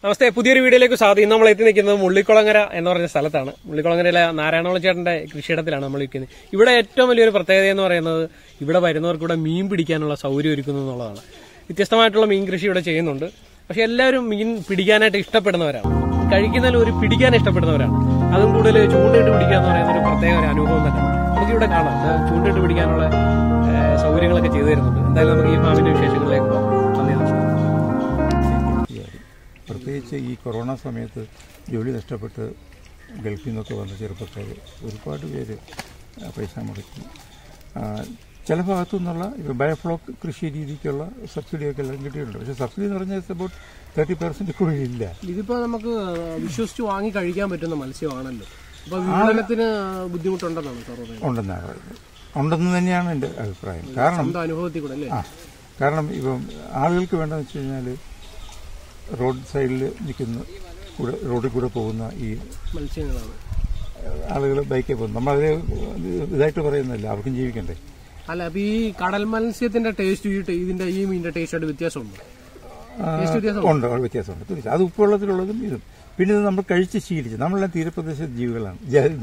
നമസ്തേ പുതിയൊരു വീഡിയോയിലേക്ക് സ്വാഗതം ഇന്ന് നമ്മൾ എത്തി നിൽക്കുന്നത് മുള്ളിക്കുളങ്ങര എന്ന് പറഞ്ഞ സ്ഥലത്താണ് മുള്ളിക്കുളങ്ങരയിലെ നാരായണവള ചേട്ടന്റെ കൃഷിയിടത്തിലാണ് നമ്മൾ നിൽക്കുന്നത് ഇവിടെ ഏറ്റവും വലിയൊരു പ്രത്യേകത എന്ന് പറയുന്നത് ഇവിടെ വരുന്നവർക്ക് ഇവിടെ മീൻ പിടിക്കാനുള്ള സൗകര്യം ഒരുക്കുന്നു എന്നുള്ളതാണ് വ്യത്യസ്തമായിട്ടുള്ള മീൻ കൃഷി ഇവിടെ ചെയ്യുന്നുണ്ട് പക്ഷെ എല്ലാവരും മീൻ പിടിക്കാനായിട്ട് ഇഷ്ടപ്പെടുന്നവരാണ് കഴിക്കുന്നതിൽ ഒരു പിടിക്കാൻ ഇഷ്ടപ്പെടുന്നവരാണ് അതും കൂടുതൽ ചൂണ്ടയിട്ട് പിടിക്കുക എന്ന് പറയുന്ന ഒരു പ്രത്യേക ഒരു അനുഭവം തന്നെ നമുക്ക് ഇവിടെ കാണാം ഇത് ചൂണ്ടയിട്ട് പിടിക്കാനുള്ള ഏഹ്, സൗകര്യങ്ങളൊക്കെ ചെയ്തു തരുന്നുണ്ട് എന്തായാലും നമുക്ക് ഈ ഫാമിന്റെ വിശേഷങ്ങളിലേക്ക് പോകാം നന്ദി നമസ്കാരം ചെയ്യാറ് പ്രത്യേകിച്ച് ഈ കൊറോണ സമയത്ത് ജോലി നഷ്ടപ്പെട്ട് ഗൾഫിൽ നിന്നൊക്കെ വന്ന ചെറുപ്പക്കാർ ഒരുപാട് പേര് ആ, പൈസ മുടക്കി ആ, ചില ഭാഗത്തു നിന്നുള്ള ഇപ്പോൾ ബയോഫ്ലോക്ക് കൃഷി രീതിക്കുള്ള സബ്സിഡിയൊക്കെ എല്ലാം കിട്ടിയിട്ടുണ്ട് പക്ഷേ സബ്സിഡി എന്ന് പറഞ്ഞാൽ അബൌട്ട് തേർട്ടി പെർസെൻറ്റ് കൂടുതൽ ഇല്ല ഇതിപ്പോ നമുക്ക് വിശ്വസിച്ച് വാങ്ങി കഴിക്കാൻ പറ്റുന്ന മത്സ്യമാണല്ലോ അപ്പൊ വിപണനത്തിന് ബുദ്ധിമുട്ടുണ്ടെന്നാണ് സാർ പറയുന്നത് ഉണ്ടെന്നാണ് പറയുന്നത് ഉണ്ടെന്ന് തന്നെയാണ് എൻ്റെ അഭിപ്രായം കാരണം സ്വന്തം അനുഭവത്തിൽ കൂടെ അല്ലേ ആ കാരണം ഇപ്പം ആളുകൾക്ക് വേണ്ടതെന്ന് വെച്ച് കഴിഞ്ഞാൽ റോഡ് സൈഡിൽ നിൽക്കുന്ന കൂടെ റോഡിൽ കൂടെ പോകുന്ന ഈ മത്സ്യങ്ങളാണ് ആളുകൾ ബൈക്കിൽ പോകുന്നു നമ്മളത് ഇതായിട്ട് പറയുന്നില്ല അവർക്കും ജീവിക്കണ്ടേ അല്ല അപ്പൊ ഈ കടൽ മത്സ്യത്തിന്റെ ടേസ്റ്റ് ഈ ടേ- ഇതിന്റെ ഈ മീനിന്റെ ടേസ്റ്റ് ആയിട്ട് വ്യത്യാസമുണ്ട് ആ, ടേസ്റ്റ് വ്യത്യാസം ഉണ്ട് ഉണ്ട്, വ്യത്യാസമുണ്ട് തീർച്ചയായും അത് ഉപ്പുവെള്ളത്തിലുള്ളതും ഇതും പിന്നെ ഇത് നമ്മൾ കഴിച്ച് ശീലിച്ച് നമ്മളെല്ലാം തീരപ്രദേശ ജീവികളാണ്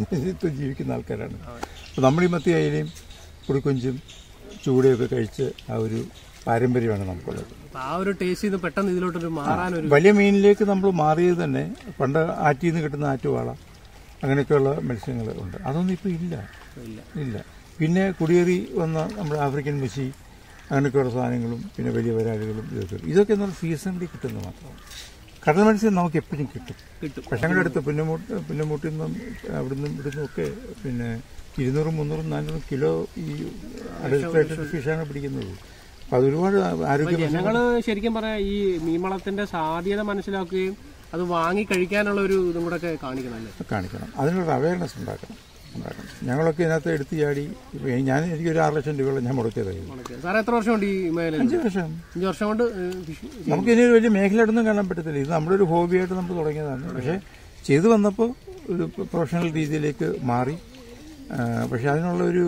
ജ- ജീവിക്കുന്ന ആൾക്കാരാണ് അപ്പോൾ നമ്മൾ ഈ മത്തി അയിലയും പുളിക്കൊഞ്ചും ചൂടയൊക്കെ കഴിച്ച് ആ ഒരു പാരമ്പര്യമാണ് നമുക്കുള്ളത് അപ്പൊ ആ ഒരു ടേസ്റ്റ് ഇത് പെട്ടെന്ന് ഇതിലോട്ടൊരു മാറാനൊരു വലിയ മീനിലേക്ക് നമ്മൾ മാറിയത് തന്നെ പണ്ട് ആറ്റിൽ നിന്ന് കിട്ടുന്ന ആറ്റുവാള അങ്ങനെയൊക്കെയുള്ള മത്സ്യങ്ങൾ ഉണ്ട് അതൊന്നും ഇപ്പോൾ ഇല്ല ഇല്ല. ഇല്ല പിന്നെ കുടിയേറി വന്ന നമ്മുടെ ആഫ്രിക്കൻ മുശി അങ്ങനെയൊക്കെയുള്ള സാധനങ്ങളും പിന്നെ വലിയ വരാലുകളും ഇതൊക്കെ ഇതൊക്കെ എന്നാൽ സീസണിൽ കിട്ടുന്നത് മാത്രമാണ് കടൽ മത്സ്യം നമുക്ക് എപ്പോഴും കിട്ടും കിട്ടും പക്ഷെ ഞങ്ങളുടെ അടുത്ത് പുന്നമൂട്ട് പുന്നമൂട്ടിൽ നിന്നും അവിടുന്ന് ഇവിടുന്നും ഒക്കെ പിന്നെ ഇരുന്നൂറും മുന്നൂറും നാനൂറും കിലോ ഈ അഡൽട്രേറ്റഡ് ഫിഷാണ് പിടിക്കുന്നത് അപ്പം അത് ഒരുപാട് ആരോഗ്യ ജനങ്ങള് ശരിക്കും പറയാ ഈ മീൻവളത്തിന്റെ സാധ്യത മനസ്സിലാക്കുകയും അത് വാങ്ങി കഴിക്കാനുള്ള ഒരു ഇതും കൂടെ ഒക്കെ കാണിക്കണം അല്ലേ കാണിക്കണം അതിനുള്ള അവയർനെസ് ഉണ്ടാക്കണം ഉണ്ടാക്കണം ഞങ്ങളൊക്കെ ഇതിനകത്ത് എടുത്തു ചാടി ഇപ്പൊ ഞാൻ എനിക്ക് ഒരു ആറ് ലക്ഷം രൂപയോളം ഞാൻ മുടക്കിയതായിരുന്നു സാർ എത്ര വർഷം കൊണ്ട് ഈ മേഖലയിൽ അഞ്ച് വർഷം അഞ്ചു വർഷം കൊണ്ട് ഏഹ്, ഫിഷ് നമുക്ക് ഇനി ഒരു വലിയ മേഖലയായിട്ടൊന്നും കാണാൻ പറ്റത്തില്ല ഇത് നമ്മുടെ ഒരു ഹോബിയായിട്ട് നമ്മൾ തുടങ്ങിയതാണ് പക്ഷേ ചെയ്തു വന്നപ്പോൾ ഒരു പ്രൊഫഷണൽ രീതിയിലേക്ക് മാറി ആ, പക്ഷെ അതിനുള്ള ഒരു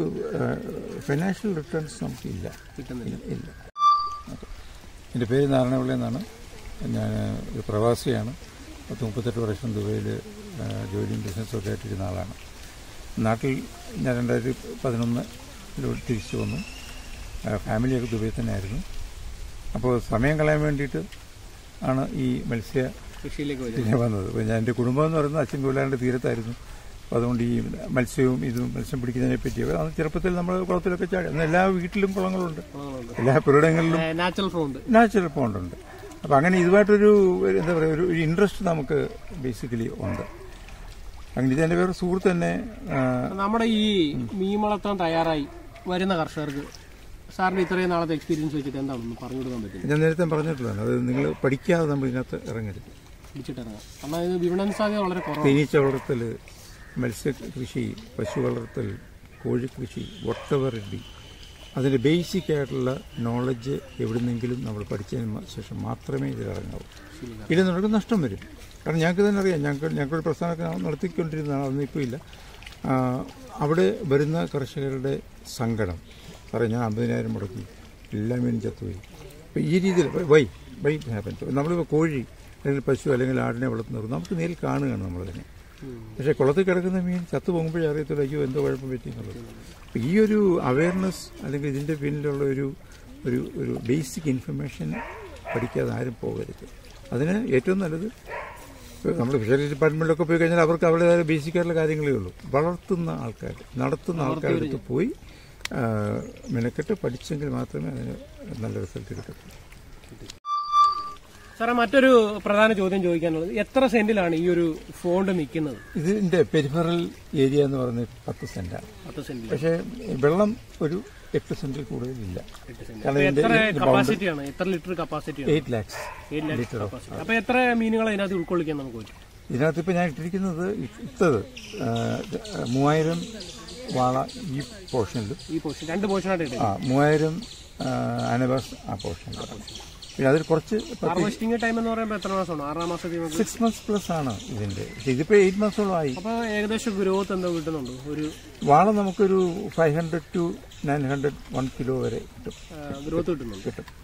ഫിനാൻഷ്യൽ റിട്ടേൺസ് നമുക്കില്ല കിട്ടുന്നില്ല ഇല്ല ഓക്കെ. എൻ്റെ പേര് നാരായണപിള്ള എന്നാണ് ഞാൻ ഒരു പ്രവാസിയാണ് പത്ത് മുപ്പത്തെട്ട് വർഷം ദുബൈയിൽ ജോലിയും ബിസിനസ്സും ഒക്കെ ആയിട്ടിരുന്ന ആളാണ് നാട്ടിൽ ഞാൻ രണ്ടായിരത്തി പതിനൊന്നിലൂടെ തിരിച്ചു വന്നു ആ, ഫാമിലിയൊക്കെ ദുബൈയിൽ തന്നെ ആയിരുന്നു അപ്പോൾ സമയം കളയാൻ വേണ്ടിയിട്ട് ആണ് ഈ മത്സ്യ കൃഷിയിലേക്ക് വരും പിന്നെ വന്നത് അപ്പോൾ ഞാൻ എൻ്റെ കുടുംബം എന്ന് പറയുന്നത് അച്ഛൻ കൊല്ലാണ്ട് തീരത്തായിരുന്നു അപ്പോൾ അതുകൊണ്ട് ഈ മത്സ്യവും ഇതും മത്സ്യം പിടിക്കുന്നതിനെ പറ്റി അന്ന് ചെറുപ്പത്തിൽ നമ്മൾ കുളത്തിലൊക്കെ ചാടി അന്ന് എല്ലാ വീട്ടിലും കുളങ്ങളുണ്ട് എല്ലാ പുരയിടങ്ങളിലും നാച്ചുറൽ ഫ്രോണ്ട് നാച്ചുറൽ പോണ്ടുണ്ട് അപ്പോൾ അങ്ങനെ ഇതുമായിട്ടൊരു ഒരു എന്താ പറയുക ഒരു ഇൻട്രസ്റ്റ് നമുക്ക് ബേസിക്കലി ഉണ്ട് അങ്ങനെ ഇതെൻ്റെ വേറെ സുഹൃത്ത് തന്നെ ആ, നമ്മുടെ ഈ മീൻ വളർത്താൻ തയ്യാറായി വരുന്ന കർഷകർക്ക് സാറിന്റെ ഇത്രയും നാളത്തെ എക്സ്പീരിയൻസ് വെച്ചിട്ട് എന്താണെന്ന് പറഞ്ഞു കൊടുക്കാൻ പറ്റും ഞാൻ നേരത്തെ പറഞ്ഞിട്ടുള്ളതാണ് അത് നിങ്ങൾ പഠിക്കാതെ നമ്മൾ ഇതിനകത്ത് ഇറങ്ങരുത് പിടിച്ചിട്ടിറങ്ങാം കാരണം ഇത് വിപണന സാധ്യത വളരെ കുറവാണ് തേനീച്ച വളർത്തൽ മത്സ്യ കൃഷി പശു വളർത്തൽ കോഴിക്കൃഷി വട്ടവർ ഇടി അതിൻ്റെ ബേസിക് ആയിട്ടുള്ള നോളജ് എവിടുന്നെങ്കിലും നമ്മൾ പഠിച്ചതിന് ശേഷം മാത്രമേ ഇതിലിറങ്ങാവൂ ഇല്ലെന്നുണ്ടെങ്കിൽ നഷ്ടം വരും കാരണം ഞങ്ങൾക്ക് തന്നെ അറിയാം ഞങ്ങൾക്ക് ഞങ്ങൾക്കൊരു പ്രസ്ഥാനമൊക്കെ നടത്തിക്കൊണ്ടിരുന്നതാണ് അതൊന്നും ഇപ്പോൾ ഇല്ല ആ, അവിടെ വരുന്ന കർഷകരുടെ സങ്കടം പറയാം ഞാൻ അമ്പതിനായിരം മുടക്കി എല്ലാ മീനും ചത്തുപോയി അപ്പോൾ ഈ രീതിയിൽ വൈ വൈ ഹാപ്പൻ നമ്മളിപ്പോൾ കോഴി അല്ലെങ്കിൽ പശു അല്ലെങ്കിൽ ആടിനെ വളർത്തുന്നവർ നമുക്ക് നേരിൽ കാണുകയാണ് നമ്മളതിനെ പക്ഷേ കുളത്തിൽ കിടക്കുന്ന മീൻ ചത്തു പോകുമ്പോഴേ അറിയത്തില്ല അയ്യോ എന്തോ കുഴപ്പം പറ്റി എന്നുള്ളത് അപ്പോൾ ഈ ഒരു അവയർനെസ് അല്ലെങ്കിൽ ഇതിൻ്റെ പിന്നിലുള്ള ഒരു ഒരു ഒരു ബേസിക് ഇൻഫർമേഷൻ പഠിക്കാതെ ആരും പോകരുത് അതിന് ഏറ്റവും നല്ലത് നമ്മൾ ഫിഷറീസ് ഡിപ്പാർട്ട്മെന്റിലൊക്കെ പോയി കഴിഞ്ഞാൽ അവർക്ക് അവരുടേതായ ബേസിക് ആയിട്ടുള്ള കാര്യങ്ങളേ ഉള്ളൂ വളർത്തുന്ന ആൾക്കാർ നടത്തുന്ന ആൾക്കാരുടെ അടുത്ത് പോയി ആ, മെനക്കെട്ട് പഠിച്ചെങ്കിൽ മാത്രമേ അതിന് നല്ല റിസൾട്ട് കിട്ടത്തുള്ളൂ സാറേ മറ്റൊരു പ്രധാന ചോദ്യം ചോദിക്കാനുള്ളത് എത്ര സെന്റിലാണ് ഈ ഒരു ഫോണ്ട് നിൽക്കുന്നത് ഇതിന്റെ പെരിഫറൽ ഏരിയ എന്ന് പറയുന്നത് പത്ത് സെന്റാണ് പത്ത് സെന്റിൽ പക്ഷേ വെള്ളം ഒരു എട്ട് സെന്റിൽ കൂടുതലില്ല കാരണം ഇതിന്റെ എത്ര കപ്പാസിറ്റിയാണ് എത്ര ലിറ്റർ കപ്പാസിറ്റിയാണ് എയ്റ്റ് ലാക്സ് ലിറ്റർ കപ്പാസിറ്റി അപ്പൊ എത്ര മീനുകൾ അതിനകത്ത് ഉൾക്കൊള്ളിക്കാൻ നമുക്ക് പറ്റും ഇതിനകത്ത് ഇപ്പൊ ഞാൻ ഇട്ടിരിക്കുന്നത് ഇട്ടത് ആ, മൂവായിരം വാള ഈ പോർഷനിലും ഈ പോർഷൻ രണ്ട് പോർഷനായിട്ട് ഇട്ടത് ആ മൂവായിരം അനബാസ് ആ പോർഷനിലും പിന്നെ അതിൽ കുറച്ച് ഹാർവെസ്റ്റിംഗ് ടൈം എന്ന് പറയുമ്പോൾ എത്ര മാസമാണ് ആറാം മാസത്തിൽ നമുക്ക് സിക്സ് മന്ത്സ് പ്ലസ് ആണ് ഇതിന്റെ പക്ഷേ ഇതിപ്പോ എയ്റ്റ് മന്ത്സോളം ആയി അപ്പൊ ഏകദേശം ഗ്രോത്ത് എന്തോ കിട്ടുന്നുണ്ടോ ഒരു വാള നമുക്കൊരു five hundred to nine hundred one kilo വരെ കിട്ടും ഗ്രോത്ത് കിട്ടുന്നുണ്ട് കിട്ടും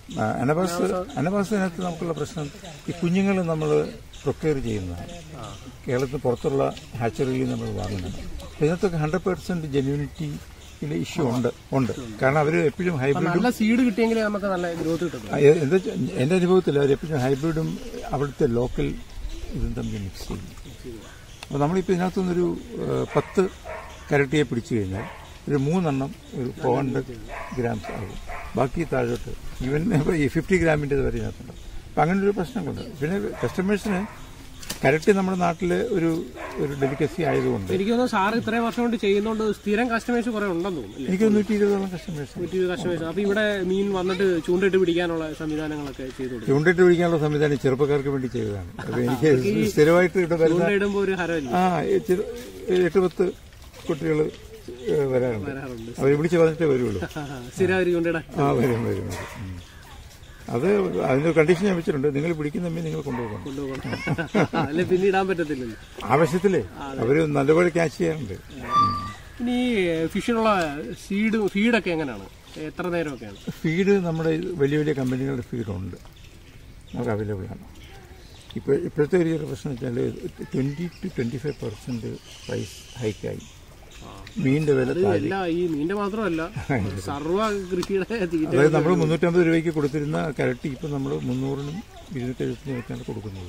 ആ, അനബാസ് അനബാസിനകത്ത് നമുക്കുള്ള പ്രശ്നം ഈ കുഞ്ഞുങ്ങൾ നമ്മൾ പ്രൊക്യൂർ ചെയ്യുന്നതാണ് കേരളത്തിന് പുറത്തുള്ള ഹാച്ചറിയിൽ നമ്മൾ വാങ്ങുന്നത് അപ്പോൾ ഇതിനകത്തൊക്കെ ഹൺഡ്രഡ് പെർസെന്റ് ജെന്യൂനിറ്റി ഇഷ്യൂ ഉണ്ട് ഉണ്ട് കാരണം അവർ എപ്പോഴും ഹൈബ്രിഡും നല്ല സീഡ് കിട്ടിയെങ്കിൽ നമുക്ക് നല്ല ഗ്രോത്ത് കിട്ടും ആ, എ- എന്താ വെച്ചാ, എന്റെ അനുഭവത്തിൽ അവർ എപ്പോഴും ഹൈബ്രിഡും അവിടുത്തെ ലോക്കൽ ഇതും തമ്മിൽ മിക്സ് ചെയ്യും അപ്പോൾ നമ്മളിപ്പോൾ ഇതിനകത്തുനിന്നൊരു ഏഹ്, പത്ത് കരട്ടിയെ പിടിച്ചു കഴിഞ്ഞാൽ ഒരു മൂന്നെണ്ണം ഒരു ഫോർ ഹൺഡ്രഡ് ഗ്രാംസ് ആകും ബാക്കി താഴോട്ട് ഈവൻ ഇപ്പോൾ ഈ ഫിഫ്റ്റി ഗ്രാമിൻ്റെ വരെ ഇതിനകത്തുണ്ട് അപ്പം അങ്ങനെ ഒരു പ്രശ്നങ്ങളുണ്ട് പിന്നെ കസ്റ്റമേഴ്സിന് കരട്ടി നമ്മുടെ നാട്ടിലെ ഒരു ഒരു ഡെലിക്കസി ആയതുകൊണ്ട് എനിക്ക് തോന്നുന്നു സാർ ഇത്രയും വർഷം കൊണ്ട് ചെയ്യുന്നോണ്ട് സ്ഥിരം കസ്റ്റമേഴ്സ് കുറെ ഉണ്ടെന്ന് തോന്നുന്നു അല്ലേ എനിക്ക് നൂറ്റി ഇരുപതോളം കസ്റ്റമേഴ്സ് നൂറ്റി കസ്റ്റമേഴ്സ് അപ്പൊ ഇവിടെ മീൻ വന്നിട്ട് ചൂണ്ടിട്ട് പിടിക്കാനുള്ള സംവിധാനങ്ങളൊക്കെ ചെയ്തു കൊടുക്കും ചൂണ്ടിട്ട് പിടിക്കാനുള്ള സംവിധാനം ചെറുപ്പക്കാർക്ക് വേണ്ടി ചെയ്തതാണ് അപ്പോൾ എനിക്ക് സ്ഥിരമായിട്ട് ഇവിടെ വരുന്ന ചൂണ്ടയിടുമ്പോ ഒരു ഹരമില്ല ആ ഈ ചെറു- എട്ട് പത്ത് കുട്ടികൾ വരാറുണ്ട് വരാറുണ്ട് അവർ വിളിച്ച് പറഞ്ഞിട്ടേ വരുള്ളൂ സ്ഥിരം ഒരു ചൂണ്ടയിടാൻ ആ വരും വരും വരും ഉം. അത് അതിന്റെ കണ്ടീഷൻ ഞാൻ വെച്ചിട്ടുണ്ട് നിങ്ങൾ പിടിക്കുന്ന മീൻ നിങ്ങൾ കൊണ്ടുപോകണം കൊണ്ടുപോകണം അല്ലെ പിന്നെ ഇടാൻ പറ്റത്തില്ലല്ലോ ആവശ്യത്തിലേ അവര് നല്ലപോലെ ക്യാച്ച് ചെയ്യാറുണ്ട് ഉം. ഇനി ഫിഷിനുള്ള സീഡ് ഫീഡൊക്കെ എങ്ങനെയാണ് എത്ര നേരമൊക്കെയാണ് ഫീഡ് നമ്മുടെ വലിയ വലിയ കമ്പനികളുടെ ഫീഡുണ്ട് നമുക്ക് അവൈലബിൾ ആണ് ഇപ്പോൾ ഇപ്പോഴത്തെ ഒരു ചെറിയ പ്രശ്നം വെച്ചാൽ twenty to twenty five percent price ഹൈക്കായി മീനിൻ്റെ വില താഴെ അല്ല ഈ മീന്റെ മാത്രമല്ല സർവ കൃഷിയുടെ തീറ്റ അതായത് നമ്മൾ മുന്നൂറ്റമ്പത് രൂപയ്ക്ക് കൊടുത്തിരുന്ന കരട്ടി ഇപ്പം നമ്മൾ മുന്നൂറിനും ഇരുന്നൂറ്റി എഴുപത്തിനൊക്കെയാണ് കൊടുക്കുന്നത്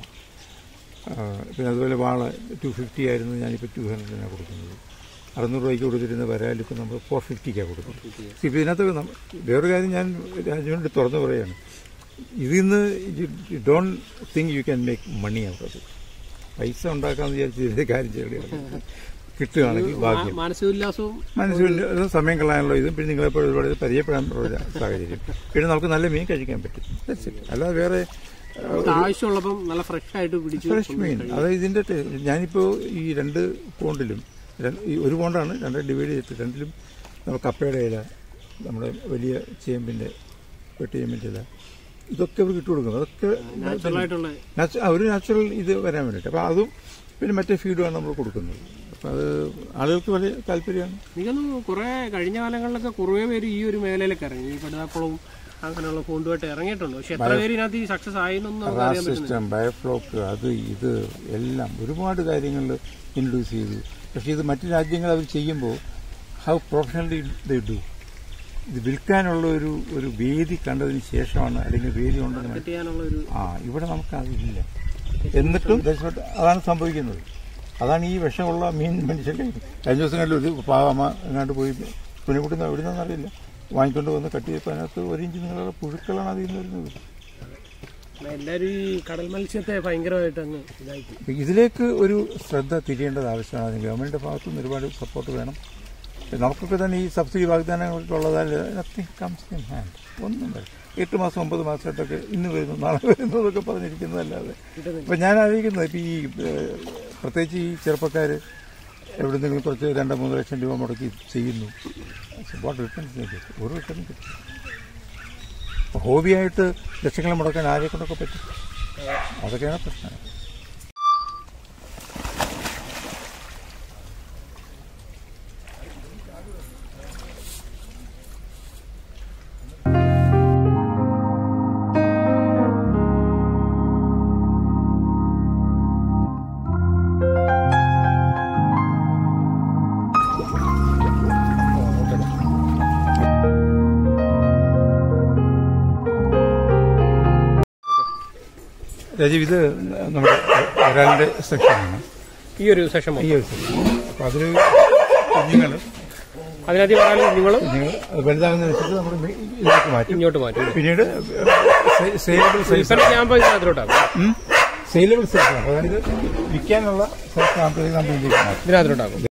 ആ, പിന്നെ അതുപോലെ വാള ടു ഫിഫ്റ്റി ആയിരുന്നു ഞാനിപ്പോൾ ടു ഹൺഡ്രഡിനാണ് കൊടുക്കുന്നത് അറുന്നൂറ് രൂപയ്ക്ക് കൊടുത്തിരുന്ന വരാൽ ഇപ്പം നമ്മൾ ഫോർ ഫിഫ്റ്റിക്കാണ് കൊടുക്കുന്നത് ഇപ്പം ഇതിനകത്ത് നമ്മ- വേറൊരു കാര്യം ഞാൻ രാജുവിനോട് തുറന്നു പറയുകയാണ് ഇതിൽ നിന്ന് don't think you can make money out of it പൈസ ഉണ്ടാക്കാമെന്ന് വിചാരിച്ച് ഇതിന്റെ കാര്യം ചെയ്യുകയാണ് കിട്ടുകയാണെങ്കിൽ ഭാഗ്യം മാനസികോല്ലാസവും മനസ്സിൽ സമയം കളയാനുള്ള ഇതും പിന്നെ നിങ്ങളെപ്പോഴും ഒരുപാട് പരിചയപ്പെടാനുള്ള ഒരു സാഹചര്യം പിന്നെ നമുക്ക് നല്ല മീൻ കഴിക്കാൻ പറ്റും That's it. അല്ലാതെ വേറെ നമുക്ക് ആവശ്യമുള്ളപ്പം നല്ല ഫ്രഷ് ആയിട്ട് പിടിച്ച് ഫ്രഷ് മീൻ അതായത് ഇതിന്റെ ടേ- ഞാനിപ്പോ ഈ രണ്ട് പോണ്ടിലും ര- ഈ ഒരു പോണ്ടാണ് രണ്ട് ഡിവൈഡ് ചെയ്തിട്ട് രണ്ടിലും നമ്മൾ കപ്പയുടെ ഇല നമ്മുടെ വലിയ ചേമ്പിന്റെ വെട്ടിച്ചേമ്പിന്റെ ഇല ഇതൊക്കെ ഇവർക്ക് ഇട്ട് കൊടുക്കുന്നത് അതൊക്കെ നാച്ചുറലായിട്ടുള്ള നാച്ചു- ആ, ഒരു നാച്ചുറൽ ഇത് വരാൻ വേണ്ടിയിട്ട് അപ്പോൾ അതും പിന്നെ മറ്റേ ഫീഡുമാണ് നമ്മൾ കൊടുക്കുന്നത് അപ്പം അത് ആളുകൾക്ക് വലിയ താല്പര്യമാണ് എനിക്കൊന്ന് കുറെ കഴിഞ്ഞ കാലങ്ങളിലൊക്കെ കുറേ പേര് ഈ ഒരു മേഖലയിലൊക്കെ ഇറങ്ങി ഈ പടുതാക്കുളവും അങ്ങനെയുള്ള ഫോണ്ടുമായിട്ട് ഇറങ്ങിയിട്ടുണ്ട് പക്ഷെ എത്ര പേര് ഇതിനകത്ത് ഈ സക്സസ് ആയെന്നൊന്നും നമുക്ക് റാസ് അറിയാൻ പറ്റുന്നില്ല സിസ്റ്റം ബയോഫ്ലോക്ക് അത് ഇത് എല്ലാം ഒരുപാട് കാര്യങ്ങൾ ഇൻട്രൊഡ്യൂസ് ചെയ്തു പക്ഷേ ഇത് മറ്റു രാജ്യങ്ങൾ അവർ ചെയ്യുമ്പോൾ ഹൗ പ്രൊഫഷണലി ദ ഡു ഇത് വിൽക്കാനുള്ള ഒരു ഒരു വേദി കണ്ടതിന് ശേഷമാണ് അല്ലെങ്കിൽ വേദി ഉണ്ടെന്ന് മനസ്സിലാക്കി. ചെയ്യാനുള്ള ഒരു ആ ഇവിടെ നമുക്ക് അതില്ല എന്നിട്ടും ദേശപ്പെട്ട് അതാണ് സംഭവിക്കുന്നത് അതാണ് ഈ വിഷമുള്ള മീൻ മനുഷ്യരുടെ കഴിഞ്ഞ ദിവസം കണ്ടു ഒരു പാവമ്മ എങ്ങാണ്ട് പോയി പുനിക്കുട്ടുന്ന എവിടെ നിന്നറിയില്ല വാങ്ങിക്കൊണ്ട് വന്ന് കട്ട് ചെയ്തപ്പോൾ അതിനകത്ത് ഒരു ഇഞ്ച് നിങ്ങളുള്ള പുഴുക്കളാണ് അതിൽ നിന്ന് വരുന്നത് എല്ലാരും ഈ കടൽ മത്സ്യത്തെ ഭയങ്കരമായിട്ട് അങ്ങ് ഇതാക്കി അപ്പൊ ഇതിലേക്ക് ഒരു ശ്രദ്ധ തിരിയേണ്ടത് ആവശ്യമാണ് ഗവൺമെന്റിന്റെ ഭാഗത്തു നിന്ന് ഒരുപാട് സപ്പോർട്ട് വേണം പിന്നെ നമുക്കൊക്കെ തന്നെ ഈ സബ്സിഡി വാഗ്ദാനങ്ങളൊക്കെ ഉള്ളതാൽ നത്തിങ് കംസ് ഇൻ ഹാൻഡ് ഒന്നും വരും എട്ട് മാസം ഒമ്പത് മാസമായിട്ടൊക്കെ ഇന്ന് വരുന്നു നാളെ വരുന്നു എന്നൊക്കെ പറഞ്ഞിരിക്കുന്നതല്ലാതെ അപ്പൊ ഞാൻ ആലോചിക്കുന്നത് ഇപ്പൊ ഈ ഏഹ്, പ്രത്യേകിച്ച് ഈ ചെറുപ്പക്കാർ എവിടെന്നെങ്കിലും കുറച്ച് രണ്ടോ മൂന്നോ ലക്ഷം രൂപ മുടക്കി ചെയ്യുന്നു വാട്ട് റിട്ടേൺസ് ഒരു റിട്ടേൺ കിട്ടും അപ്പൊ ഹോബിയായിട്ട് ലക്ഷങ്ങൾ മുടക്കാൻ ആരെ കൊണ്ടൊക്കെ പറ്റും അതൊക്കെയാണ് പ്രശ്നം രാജീവ് ഇത് നമ്മുടെ ഒരാളുടെ സെക്ഷനാണ് ഈ ഒരു സെഷൻ ഈ ഒരു സെക്ഷൻ അപ്പോൾ അതിൽ കുഞ്ഞുങ്ങൾ അതിനകത്ത് പറയാനും നിങ്ങൾ കുഞ്ഞുങ്ങൾ അത് വലുതാകുന്നതനുസരിച്ച് നമ്മൾ ഇതിലേക്ക് മാറ്റും ഇങ്ങോട്ട് മാറ്റും പിന്നീട് സെയിലബിൾ സൈസ് വിൽപ്പന ക്യാമ്പ് ഇതിനകത്തോട്ടാകും സെയിലബിൾ സൈസ് അതായത് വിൽക്കാനുള്ള സൈസ് ആകുമ്പോഴേക്കും നമ്മൾ ഇതിലേക്ക് മാറ്റും ഇതിനകത്തോട്ടാകും